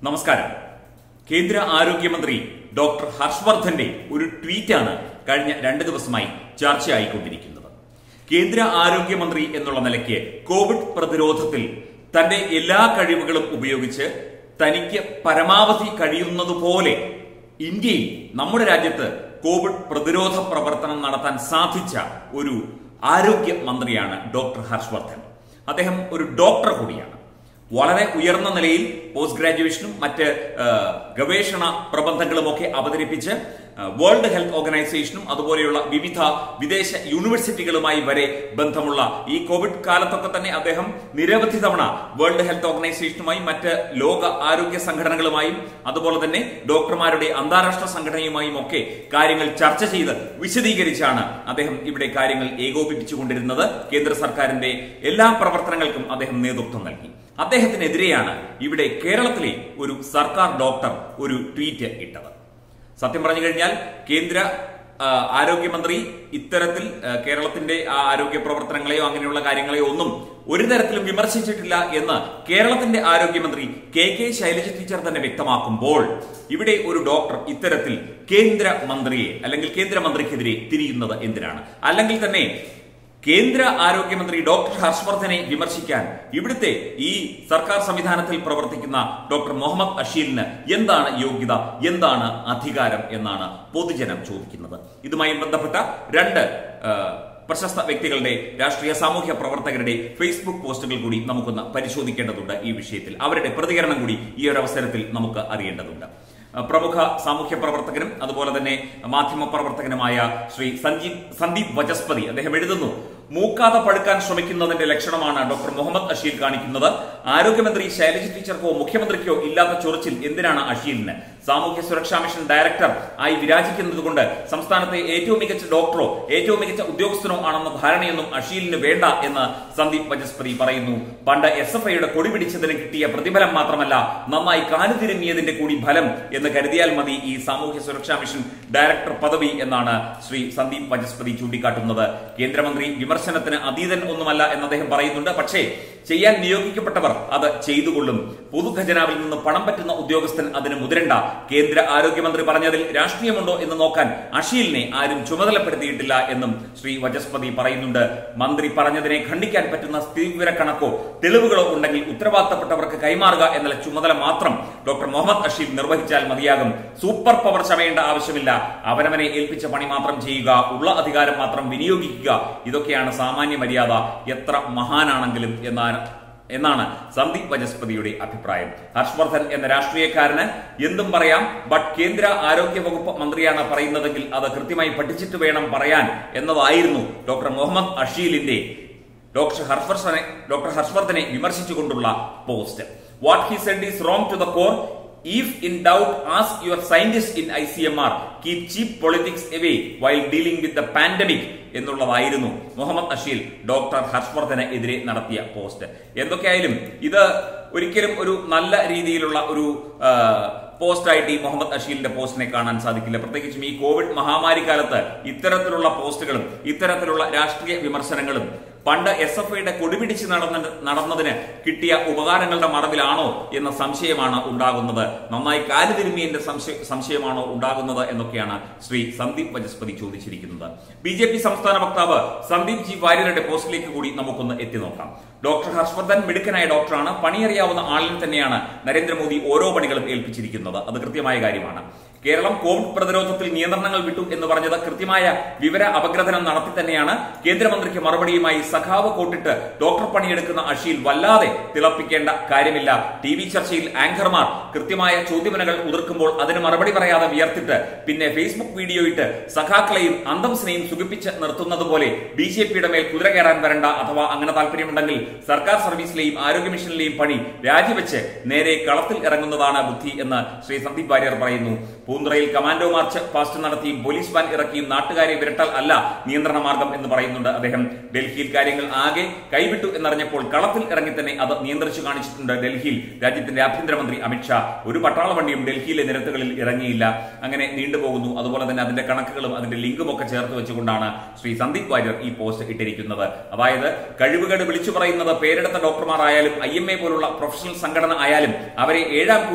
നമസ്കാരം കേന്ദ്ര ആരോഗ്യമന്ത്രി ഡോക്ടർ ഹർഷവർദ്ധന്റെ ഒരു ട്വീറ്റാണ് കഴിഞ്ഞ രണ്ട് ദിവസമായി ചർച്ചയായിക്കൊണ്ടിരിക്കുന്നത് കേന്ദ്ര ആരോഗ്യമന്ത്രി എന്നുള്ള നിലയ്ക്ക് കോവിഡ് പ്രതിരോധത്തിൽ തന്റെ എല്ലാ കഴിവുകളും ഉപയോഗിച്ച് തനിക്ക് പരമാവധി കഴിയുന്നതുപോലെ ഇന്ത്യയിൽ നമ്മുടെ രാജ്യത്ത് കോവിഡ് പ്രതിരോധ പ്രവർത്തനം നടത്താൻ സാധിച്ച ഒരു ആരോഗ്യ മന്ത്രിയാണ് ഡോക്ടർ ഹർഷവർദ്ധൻ അദ്ദേഹം ഒരു ഡോക്ടർ കൂടിയാണ് വളരെ ഉയർന്ന നിലയിൽ പോസ്റ്റ് ഗ്രാജുവേഷനും മറ്റ് ആ, ഗവേഷണ പ്രബന്ധങ്ങളുമൊക്കെ അവതരിപ്പിച്ച് ആ, വേൾഡ് ഹെൽത്ത് ഓർഗനൈസേഷനും അതുപോലെയുള്ള വിവിധ വിദേശ യൂണിവേഴ്സിറ്റികളുമായി വരെ ബന്ധമുള്ള ഈ കോവിഡ് കാലത്തൊക്കെ തന്നെ അദ്ദേഹം നിരവധി തവണ വേൾഡ് ഹെൽത്ത് ഓർഗനൈസേഷനുമായി മറ്റ് ലോക ആരോഗ്യ സംഘടനകളുമായും അതുപോലെ തന്നെ ഡോക്ടർമാരുടെ അന്താരാഷ്ട്ര സംഘടനയുമായും ഒക്കെ കാര്യങ്ങൾ ചർച്ച ചെയ്ത് വിശദീകരിച്ചാണ് അദ്ദേഹം ഇവിടെ കാര്യങ്ങൾ ഏകോപിപ്പിച്ചുകൊണ്ടിരുന്നത് കേന്ദ്ര സർക്കാരിന്റെ എല്ലാ പ്രവർത്തനങ്ങൾക്കും അദ്ദേഹം നേതൃത്വം നൽകി അദ്ദേഹത്തിനെതിരെയാണ് ഇവിടെ കേരളത്തിലെ ഒരു സർക്കാർ ഡോക്ടർ ഒരു ട്വീറ്റ് ഇട്ടത് സത്യം പറഞ്ഞു കഴിഞ്ഞാൽ കേന്ദ്ര ആ, ആരോഗ്യമന്ത്രി ഇത്തരത്തിൽ ആ, കേരളത്തിന്റെ ആ ആരോഗ്യ പ്രവർത്തനങ്ങളെയോ അങ്ങനെയുള്ള കാര്യങ്ങളെയോ ഒന്നും ഒരു തരത്തിലും വിമർശിച്ചിട്ടില്ല എന്ന് കേരളത്തിന്റെ ആരോഗ്യമന്ത്രി കെ കെ ശൈലജ ടീച്ചർ തന്നെ വ്യക്തമാക്കുമ്പോൾ ഇവിടെ ഒരു ഡോക്ടർ ഇത്തരത്തിൽ കേന്ദ്ര മന്ത്രിയെ അല്ലെങ്കിൽ കേന്ദ്രമന്ത്രിക്കെതിരെ തിരിയുന്നത് എന്തിനാണ് അല്ലെങ്കിൽ തന്നെ കേന്ദ്ര ആരോഗ്യമന്ത്രി ഡോക്ടർ ഹർഷവർദ്ധനെ വിമർശിക്കാൻ ഇവിടുത്തെ ഈ സർക്കാർ സംവിധാനത്തിൽ പ്രവർത്തിക്കുന്ന ഡോക്ടർ മുഹമ്മദ് അഷീലിന് എന്താണ് യോഗ്യത എന്താണ് അധികാരം എന്നാണ് പൊതുജനം ചോദിക്കുന്നത് ഇതുമായി ബന്ധപ്പെട്ട രണ്ട് ആ, പ്രശസ്ത വ്യക്തികളുടെ രാഷ്ട്രീയ സാമൂഹ്യ പ്രവർത്തകരുടെ ഫേസ്ബുക്ക് പോസ്റ്റുകൾ കൂടി നമുക്കൊന്ന് പരിശോധിക്കേണ്ടതുണ്ട് ഈ വിഷയത്തിൽ അവരുടെ പ്രതികരണം കൂടി ഈ ഒരു അവസരത്തിൽ നമുക്ക് അറിയേണ്ടതുണ്ട് പ്രമുഖ സാമൂഹ്യ പ്രവർത്തകനും അതുപോലെ തന്നെ മാധ്യമ പ്രവർത്തകനുമായ ശ്രീ സഞ്ജീവ് സന്ദീപ് വചസ്പതി അദ്ദേഹം എഴുതുന്നു മൂക്കാതെ പഴുക്കാൻ ശ്രമിക്കുന്നതിന്റെ ലക്ഷണമാണ് ഡോക്ടർ മുഹമ്മദ് അഷീൽ കാണിക്കുന്നത് ആരോഗ്യമന്ത്രി ശൈലജ ടീച്ചർക്കോ മുഖ്യമന്ത്രിക്കോ ഇല്ലാത്ത ചൊറിച്ചിൽ എന്തിനാണ് അഷീലിന് സാമൂഹ്യ സുരക്ഷാ മിഷൻ ഡയറക്ടർ ആയി വിരാജിക്കുന്നത് കൊണ്ട് സംസ്ഥാനത്തെ ഏറ്റവും മികച്ച ഡോക്ടറോ ഏറ്റവും മികച്ച ഉദ്യോഗസ്ഥനോ ആണെന്ന ധാരണയൊന്നും അഷീലിന് വേണ്ട എന്ന് സന്ദീപ് വചസ്പതി പറയുന്നു പണ്ട് എസ് എഫ് ഐയുടെ കൊടി പിടിച്ചതിന് കിട്ടിയ പ്രതിഫലം മാത്രമല്ല നന്നായി കാലുതിരുങ്ങിയതിന്റെ കൂടി ഫലം എന്ന് കരുതിയാൽ മതി ഈ സാമൂഹ്യ സുരക്ഷാ മിഷൻ ഡയറക്ടർ പദവി എന്നാണ് ശ്രീ സന്ദീപ് വചസ്പതി ചൂണ്ടിക്കാട്ടുന്നത് കേന്ദ്രമന്ത്രി വിമർശനത്തിന് അതീതൻ ഒന്നുമല്ല എന്ന് അദ്ദേഹം പറയുന്നുണ്ട് പക്ഷേ ചെയ്യാൻ നിയോഗിക്കപ്പെട്ടവർ അത് ചെയ്തുകൊള്ളും പൊതുഖജനാവിൽ നിന്ന് പണം പറ്റുന്ന ഉദ്യോഗസ്ഥൻ അതിന് മുതിരണ്ട കേന്ദ്ര ആരോഗ്യമന്ത്രി പറഞ്ഞതിൽ രാഷ്ട്രീയമുണ്ടോ എന്ന് നോക്കാൻ അഷീലിനെ ആരും ചുമതലപ്പെടുത്തിയിട്ടില്ല എന്നും ശ്രീ വചസ്പതി പറയുന്നുണ്ട് മന്ത്രി പറഞ്ഞതിനെ ഖണ്ഡിക്കാൻ പറ്റുന്ന സ്ഥിതിവിവര കണക്കോ തെളിവുകളോ ഉണ്ടെങ്കിൽ ഉത്തരവാദിത്തപ്പെട്ടവർക്ക് കൈമാറുക എന്നുള്ള ചുമതല മാത്രം ഡോക്ടർ മുഹമ്മദ് അഷീൽ നിർവഹിച്ചാൽ മതിയാകും സൂപ്പർ പവർ ചമയേണ്ട ആവശ്യമില്ല അവനവനെ ഏൽപ്പിച്ച പണി മാത്രം ചെയ്യുക ഉള്ള അധികാരം മാത്രം വിനിയോഗിക്കുക ഇതൊക്കെയാണ് സാമാന്യ മര്യാദ എത്ര മഹാനാണെങ്കിലും എന്നാണ് എന്നാണ് സന്ദീപ് വചസ്പതിയുടെ അഭിപ്രായം ഹർഷവർദ്ധൻ എന്ന രാഷ്ട്രീയക്കാരന് എന്തും പറയാം ബട്ട് കേന്ദ്ര ആരോഗ്യ വകുപ്പ് മന്ത്രിയാണ് പറയുന്നതെങ്കിൽ അത് കൃത്യമായി പഠിച്ചിട്ട് വേണം പറയാൻ എന്നതായിരുന്നു ഡോക്ടർ മുഹമ്മദ് അഷീലിന്റെ ഡോക്ടർ ഹർഷവർദ്ധനെ ഡോക്ടർ ഹർഷവർദ്ധനെ വിമർശിച്ചുകൊണ്ടുള്ള post what he said is wrong to the core if in doubt ask your scientist in I C M R keep cheap politics away while dealing with the pandemic എന്നുള്ളതായിരുന്നു Muhammad Asheel doctor ഹർഷവർദ്ധന് എതിരെ നടത്തിയ post എന്തൊക്കെയായാലും ഇത് ഒരിക്കലും ഒരു നല്ല രീതിയിലുള്ള ഒരു ആ, പോസ്റ്റായിട്ട് ഈ മുഹമ്മദ് അഷീലിന്റെ പോസ്റ്റിനെ കാണാൻ സാധിക്കില്ല പ്രത്യേകിച്ചും ഈ കോവിഡ് മഹാമാരി കാലത്ത് ഇത്തരത്തിലുള്ള പോസ്റ്റുകളും ഇത്തരത്തിലുള്ള രാഷ്ട്രീയ വിമർശനങ്ങളും പണ്ട് എസ് എഫ് ഐയുടെ കൊടിപിടിച്ച് നടന്ന നടന്നതിന് കിട്ടിയ ഉപകാരങ്ങളുടെ മറവിലാണോ എന്ന സംശയമാണ് ഉണ്ടാകുന്നത് നന്നായി കാലുതിരുമിയന്റെ സംശയ സംശയമാണോ ഉണ്ടാകുന്നത് എന്നൊക്കെയാണ് ശ്രീ സന്ദീപ് വചസ്പതി ചോദിച്ചിരിക്കുന്നത് ബി ജെ പി സംസ്ഥാന വക്താവ് സന്ദീപ് ജി വാര്യരുടെ പോസ്റ്റിലേക്ക് കൂടി നമുക്കൊന്ന് എത്തി നോക്കാം ഡോക്ടർ ഹർഷവർദ്ധൻ മിടുക്കനായ ഡോക്ടറാണ് പണിയറിയാവുന്ന ആളിൽ തന്നെയാണ് നരേന്ദ്രമോദി ഓരോ പണികളും ഏൽപ്പിച്ചിരിക്കുന്നത് അത് കൃത്യമായ കാര്യമാണ് കേരളം കോവിഡ് പ്രതിരോധത്തിൽ നിയന്ത്രണങ്ങൾ വിട്ടു എന്ന് പറഞ്ഞത് കൃത്യമായ വിവര അപഗ്രഥനം നടത്തി തന്നെയാണ് കേന്ദ്രമന്ത്രിക്ക് മറുപടിയുമായി സഖാവ് കോട്ടിട്ട് ഡോക്ടർ പണിയെടുക്കുന്ന അഷീൽ വല്ലാതെ തിളപ്പിക്കേണ്ട കാര്യമില്ല ടി വി ചർച്ചയിൽ ആങ്കർമാർ കൃത്യമായ ചോദ്യമുനകൾ ഉതിർക്കുമ്പോൾ അതിന് മറുപടി പറയാതെ വിയർത്തിട്ട് പിന്നെ ഫേസ്ബുക്ക് വീഡിയോ ഇട്ട് സഖാക്കളെയും അന്തംസിനെയും സുഖിപ്പിച്ച് നിർത്തുന്നത് പോലെ ബി ജെ പിയുടെ മേൽ കുതിര കയറാൻ വരണ്ട അഥവാ അങ്ങനെ താല്പര്യമുണ്ടെങ്കിൽ സർക്കാർ സർവീസിലെയും ആരോഗ്യ മിഷനിലെയും പണി രാജിവെച്ച് നേരെ കളത്തിൽ ഇറങ്ങുന്നതാണ് ബുദ്ധി എന്ന് ശ്രീ സന്ദീപ് വാര്യർ പറയുന്നു പൂന്തുറയിൽ കമാൻഡോ മാർച്ച് പാസ്റ്റ് നടത്തിയും പോലീസ് വാൻ ഇറക്കിയും നാട്ടുകാരെ വിരട്ടൽ അല്ല നിയന്ത്രണ മാർഗം എന്ന് പറയുന്നുണ്ട് അദ്ദേഹം ഡൽഹിയിൽ കാര്യങ്ങൾ ആകെ കൈവിട്ടു എന്നറിഞ്ഞപ്പോൾ കളത്തിൽ ഇറങ്ങി തന്നെ അത് നിയന്ത്രിച്ചു കാണിച്ചിട്ടുണ്ട് ഡൽഹിയിൽ രാജ്യത്തിന്റെ ആഭ്യന്തരമന്ത്രി അമിത്ഷാ ഒരു പട്ടാള വണ്ടിയും ഡൽഹിയിലെ നിരത്തുകളിൽ ഇറങ്ങിയില്ല അങ്ങനെ നീണ്ടുപോകുന്നു അതുപോലെ തന്നെ അതിന്റെ കണക്കുകളും അതിന്റെ ലിങ്കും ഒക്കെ ചേർത്ത് വെച്ചുകൊണ്ടാണ് ശ്രീ സന്ദീപ് വാര്യർ ഈ പോസ്റ്റ് ഇട്ടിരിക്കുന്നത് അതായത് കഴിവുകേട് വിളിച്ചു പറയുന്നത് പേരെടുത്ത ഡോക്ടർമാർ ആയാലും ഐ എം എ പോലുള്ള പ്രൊഫഷണൽ സംഘടന ആയാലും അവരെ ഏഴാം കൂലി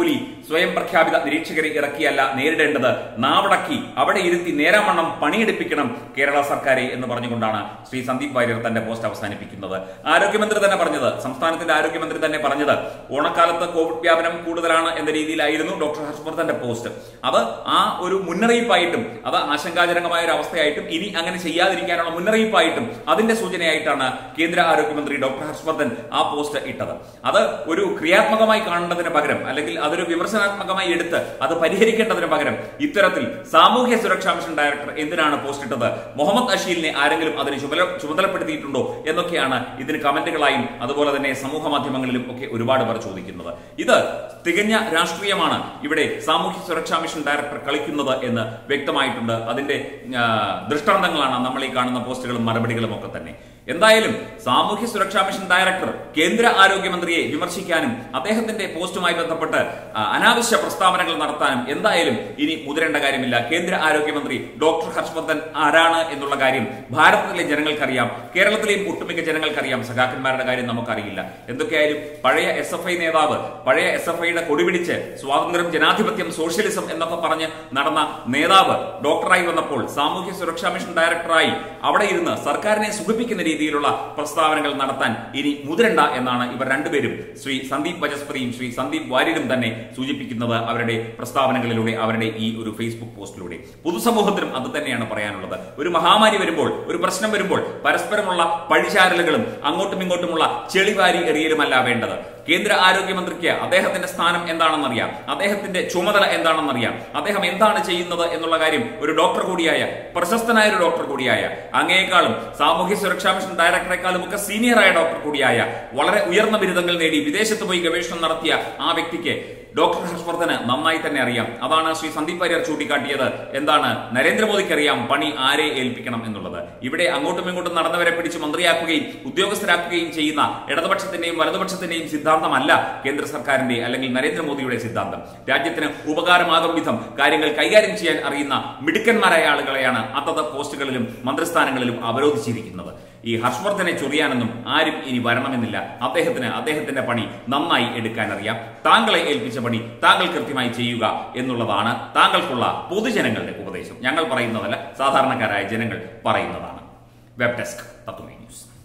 സ്വയം പ്രഖ്യാപിത നിരീക്ഷകരെ ഇറക്കിയല്ല നേരിടേണ്ടത് നാവടക്കി അവിടെ ഇരുത്തി നേരാമണ്ണം പണിയെടുപ്പിക്കണം കേരള സർക്കാരെ എന്ന് പറഞ്ഞുകൊണ്ടാണ് ശ്രീ സന്ദീപ് വാര്യർ തന്റെ പോസ്റ്റ് അവസാനിപ്പിക്കുന്നത് ആരോഗ്യമന്ത്രി തന്നെ പറഞ്ഞത് സംസ്ഥാനത്തിന്റെ ആരോഗ്യമന്ത്രി തന്നെ പറഞ്ഞത് ഓണക്കാലത്ത് കോവിഡ് വ്യാപനം കൂടുതലാണ് എന്ന രീതിയിലായിരുന്നു ഡോക്ടർ ഹർഷവർദ്ധന്റെ പോസ്റ്റ് അത് ആ ഒരു മുന്നറിയിപ്പായിട്ടും അത് ആശങ്കാജനകമായ ഒരു അവസ്ഥയായിട്ടും ഇനി അങ്ങനെ ചെയ്യാതിരിക്കാനുള്ള മുന്നറിയിപ്പായിട്ടും അതിന്റെ സൂചനയായിട്ടാണ് കേന്ദ്ര ആരോഗ്യമന്ത്രി ഡോക്ടർ ഹർഷവർദ്ധൻ ആ പോസ്റ്റ് ഇട്ടത് അത് ഒരു ക്രിയാത്മകമായി കാണേണ്ടതിന് പകരം അല്ലെങ്കിൽ അതൊരു വിമർശനാത്മകമായി എടുത്ത് അത് പരിഹരിക്കേണ്ടതിന് പകരം ഇത്തരത്തിൽ സാമൂഹ്യ സുരക്ഷാ മിഷൻ ഡയറക്ടർ എന്തിനാണ് പോസ്റ്റ് ഇട്ടത് മുഹമ്മദ് അഷീലിനെ ആരെങ്കിലും അതിന് ചുമതല ചുമതലപ്പെടുത്തിയിട്ടുണ്ടോ എന്നൊക്കെയാണ് ഇതിന് കമന്റുകളായും അതുപോലെ തന്നെ സമൂഹ മാധ്യമങ്ങളിലും ഒക്കെ ഒരുപാട് പേർ ചോദിക്കുന്നത് ഇത് തികഞ്ഞ രാഷ്ട്രീയമാണ് ഇവിടെ സാമൂഹ്യ സുരക്ഷാ മിഷൻ ഡയറക്ടർ കളിക്കുന്നത് എന്ന് വ്യക്തമായിട്ടുണ്ട് അതിന്റെ ആ, ദൃഷ്ടാന്തങ്ങളാണ് നമ്മൾ ഈ കാണുന്ന പോസ്റ്റുകളും മറുപടികളും ഒക്കെ തന്നെ എന്തായാലും സാമൂഹ്യ സുരക്ഷാ മിഷൻ ഡയറക്ടർ കേന്ദ്ര ആരോഗ്യമന്ത്രിയെ വിമർശിക്കാനും അദ്ദേഹത്തിന്റെ പോസ്റ്റുമായി ബന്ധപ്പെട്ട് ആ, അനാവശ്യ പ്രസ്താവനകൾ നടത്താനും എന്തായാലും ഇനി മുതിരേണ്ട കാര്യമില്ല കേന്ദ്ര ആരോഗ്യമന്ത്രി ഡോക്ടർ ഹർഷവർദ്ധൻ ആരാണ് എന്നുള്ള കാര്യം ഭാരതത്തിലെ ജനങ്ങൾക്കറിയാം കേരളത്തിലെയും ഒട്ടുമിക്ക ജനങ്ങൾക്കറിയാം സഖാക്കന്മാരുടെ കാര്യം നമുക്കറിയില്ല എന്തൊക്കെയായാലും പഴയ എസ് എഫ് ഐ നേതാവ് പഴയ എസ് എഫ് ഐയുടെ കൊടിപിടിച്ച് സ്വാതന്ത്ര്യം ജനാധിപത്യം സോഷ്യലിസം എന്നൊക്കെ പറഞ്ഞ് നടന്ന നേതാവ് ഡോക്ടറായി വന്നപ്പോൾ സാമൂഹ്യ സുരക്ഷാ മിഷൻ ഡയറക്ടറായി അവിടെ ഇരുന്ന് സർക്കാരിനെ സുഖിപ്പിക്കുന്ന രീതിയിലുള്ള പ്രസ്താവനകൾ നടത്താൻ ഇനി മുതിരണ്ട എന്നാണ് ഇവർ രണ്ടുപേരും ശ്രീ സന്ദീപ് വചസ്പതിയും ശ്രീ സന്ദീപ് വാര്യരും തന്നെ സൂചിപ്പിക്കുന്നത് അവരുടെ പ്രസ്താവനകളിലൂടെ അവരുടെ ഈ ഒരു ഫേസ്ബുക്ക് പോസ്റ്റിലൂടെ പൊതുസമൂഹത്തിനും അത് തന്നെയാണ് പറയാനുള്ളത് ഒരു മഹാമാരി വരുമ്പോൾ ഒരു പ്രശ്നം വരുമ്പോൾ പരസ്പരമുള്ള പഴിചാരലുകളും അങ്ങോട്ടും ഇങ്ങോട്ടുമുള്ള ചെളിവാരി എറിയലുമല്ല വേണ്ടത് കേന്ദ്ര ആരോഗ്യമന്ത്രിക്ക് അദ്ദേഹത്തിന്റെ സ്ഥാനം എന്താണെന്നറിയാം അദ്ദേഹത്തിന്റെ ചുമതല എന്താണെന്നറിയാം അദ്ദേഹം എന്താണ് ചെയ്യുന്നത് എന്നുള്ള കാര്യം ഒരു ഡോക്ടർ കൂടിയായ പ്രശസ്തനായ ഒരു ഡോക്ടർ കൂടിയായ അങ്ങേക്കാളും സാമൂഹ്യ സുരക്ഷാ മിഷൻ ഡയറക്ടറെക്കാളും ഒക്കെ സീനിയറായ ഡോക്ടർ കൂടിയായ വളരെ ഉയർന്ന ബിരുദങ്ങൾ നേടി വിദേശത്ത് പോയി ഗവേഷണം നടത്തിയ ആ വ്യക്തിക്ക് ഡോക്ടർ ഹർഷവർദ്ധന് നന്നായി തന്നെ അറിയാം അതാണ് ശ്രീ സന്ദീപ് വാര്യർ ചൂണ്ടിക്കാട്ടിയത് എന്താണ് നരേന്ദ്രമോദിക്ക് അറിയാം പണി ആരെ ഏൽപ്പിക്കണം എന്നുള്ളത് ഇവിടെ അങ്ങോട്ടും ഇങ്ങോട്ടും നടന്നവരെ പിടിച്ച് മന്ത്രിയാക്കുകയും ഉദ്യോഗസ്ഥരാക്കുകയും ചെയ്യുന്ന ഇടതുപക്ഷത്തിന്റെയും വലതുപക്ഷത്തിന്റെയും സിദ്ധാന്തമല്ല കേന്ദ്ര സർക്കാരിന്റെ അല്ലെങ്കിൽ നരേന്ദ്രമോദിയുടെ സിദ്ധാന്തം രാജ്യത്തിന് ഉപകാരമാകും വിധം കാര്യങ്ങൾ കൈകാര്യം ചെയ്യാൻ അറിയുന്ന മിടുക്കന്മാരായ ആളുകളെയാണ് അതത് പോസ്റ്റുകളിലും മന്ത്രിസ്ഥാനങ്ങളിലും അവരോധിച്ചിരിക്കുന്നത് ഈ ഹർഷവർദ്ധനെ ചൊറിയാനൊന്നും ആരും ഇനി വരണമെന്നില്ല അദ്ദേഹത്തിന് അദ്ദേഹത്തിന്റെ പണി നന്നായി എടുക്കാൻ അറിയാം താങ്കളെ ഏൽപ്പിച്ച പണി താങ്കൾ കൃത്യമായി ചെയ്യുക എന്നുള്ളതാണ് താങ്കൾക്കുള്ള പൊതുജനങ്ങളുടെ ഉപദേശം ഞങ്ങൾ പറയുന്നതല്ല സാധാരണക്കാരായ ജനങ്ങൾ പറയുന്നതാണ് വെബ് ഡെസ്ക് തത്വമേ ന്യൂസ്